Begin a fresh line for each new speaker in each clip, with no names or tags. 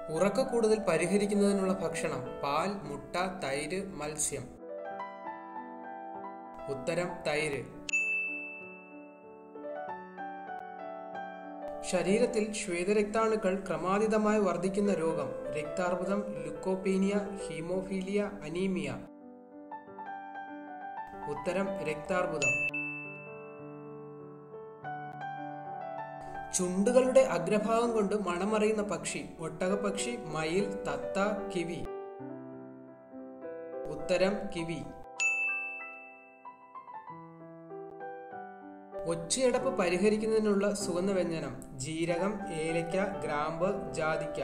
ഉറക്കക്കൂടുതൽ പരിഹരിക്കുന്നതിനുള്ള ഭക്ഷണം പാൽ മുട്ട തൈര് മത്സ്യം ഉത്തരം തൈര് ശരീരത്തിൽ ശ്വേതരക്താണുക്കൾ ക്രമാതീതമായി വർദ്ധിക്കുന്ന രോഗം രക്താർബുദം ലുക്കോപീനിയ ഹീമോഫീലിയ അനീമിയ ഉത്തരം രക്താർബുദം ചുണ്ടുകളുടെ അഗ്രഭാഗം കൊണ്ട് മണമറിയുന്ന പക്ഷി ഒട്ടകപക്ഷി മയിൽ തത്ത കിവി ഉത്തരം കിവി ഒച്ചയടപ്പ് പരിഹരിക്കുന്നതിനുള്ള സുഗന്ധവ്യഞ്ജനം ജീരകം ഏലയ്ക്ക ഗ്രാമ്പ് ജാതിക്ക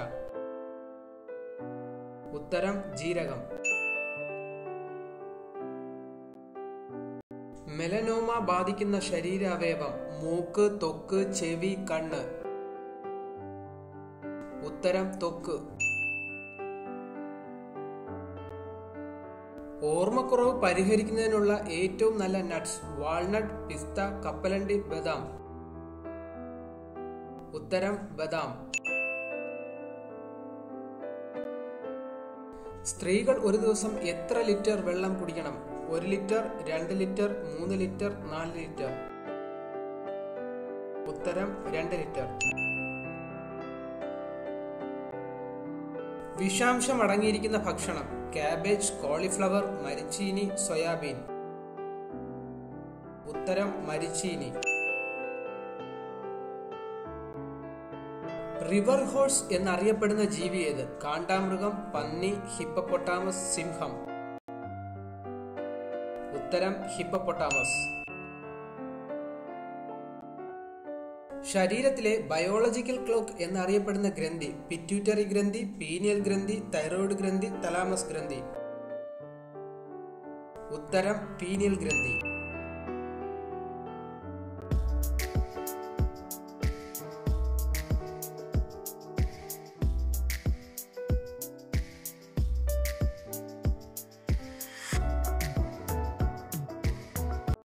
ഉത്തരം ജീരകം മെലനോമ ബാധിക്കുന്ന ശരീരാവയവം മൂക്ക് ത്വക്ക് ചെവി കണ്ണ് ഉത്തരം ത്വക്ക് ഓർമ്മക്കുറവ് പരിഹരിക്കുന്നതിനുള്ള ഏറ്റവും നല്ല നട്ട്സ് വാൾനട്ട് പിസ്ത കപ്പലണ്ടി ബദാം ഉത്തരം ബദാം സ്ത്രീകൾ ഒരു ദിവസം എത്ര ലിറ്റർ വെള്ളം കുടിക്കണം ഒരു ലിറ്റർ രണ്ട് ലിറ്റർ മൂന്ന് ലിറ്റർ നാല് ലിറ്റർ ഉത്തരം രണ്ട് ലിറ്റർ വിഷാംശം അടങ്ങിയിരിക്കുന്ന ഭക്ഷണം കാബേജ് കോളിഫ്ലവർ മരിച്ചീനി സോയാബീൻ ഉത്തരം മരിച്ചീനി റിവർ ഹോഴ്സ് എന്നറിയപ്പെടുന്ന ജീവി ഏത് കാണ്ടാമൃഗം പന്നി ഹിപ്പപ്പൊട്ടാമസ് സിംഹം ഉത്തരം ഹിപ്പപ്പൊട്ടാമസ് ശരീരത്തിലെ ബയോളജിക്കൽ ക്ലോക്ക് എന്നറിയപ്പെടുന്ന ഗ്രന്ഥി പിറ്റ്യൂട്ടറി ഗ്രന്ഥി പീനിയൽ ഗ്രന്ഥി തൈറോയിഡ് ഗ്രന്ഥി തലാമസ് ഗ്രന്ഥി ഉത്തരം പീനിയൽ ഗ്രന്ഥി